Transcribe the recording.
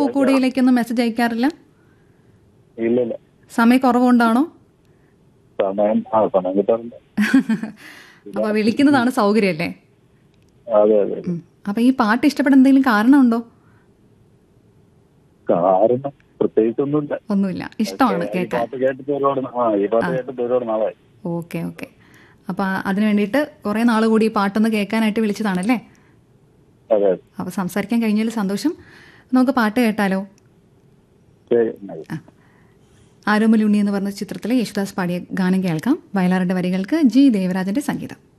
പൂക്കൂടിയിലേക്കൊന്നും message അയക്കാറില്ല ഇല്ല ഇല്ല സമയക്കുറവുകൊണ്ടാണോ സമയം ആ സമയം കിട്ടാറില്ല അപ്പോൾ വിളിക്കുന്നതാണ് സൗകര്യമല്ലേ അതെ അതെ ഉം. അപ്പോൾ ഈ പാട്ട് ഇഷ്ടപ്പെടാൻ എന്തെങ്കിലും കാരണമുണ്ടോ കാരണം പ്രത്യേകിച്ചൊന്നുമില്ല ഒന്നുമില്ല ഇഷ്ടമാണ് ഈ കേൾക്കാൻ പാട്ട് കേട്ടിട്ട് ഒരുപാട് നാ- ആ ഈ പാട്ട് കേട്ടിട്ട് ഒരുപാട് നാളായി ഓക്കെ ഓക്കെ അപ്പോൾ അതിന് വേണ്ടിയിട്ട് കുറേ നാൾ കൂടി ഈ പാട്ടൊന്ന് കേൾക്കാനായിട്ട് വിളിച്ചതാണല്ലേ അതെ അപ്പോൾ സംസാരിക്കാൻ കഴിഞ്ഞതിൽ സന്തോഷം നമുക്ക് പാട്ട് കേട്ടാലോ ശരി എന്നാ. ആരോമലുണ്ണി എന്ന് പറഞ്ഞ ചിത്രത്തിലെ യേശുദാസ് പാടിയ ഗാനം കേൾക്കാം വയലാറിന്റെ വരികൾക്ക് ജി ദേവരാജന്റെ സംഗീതം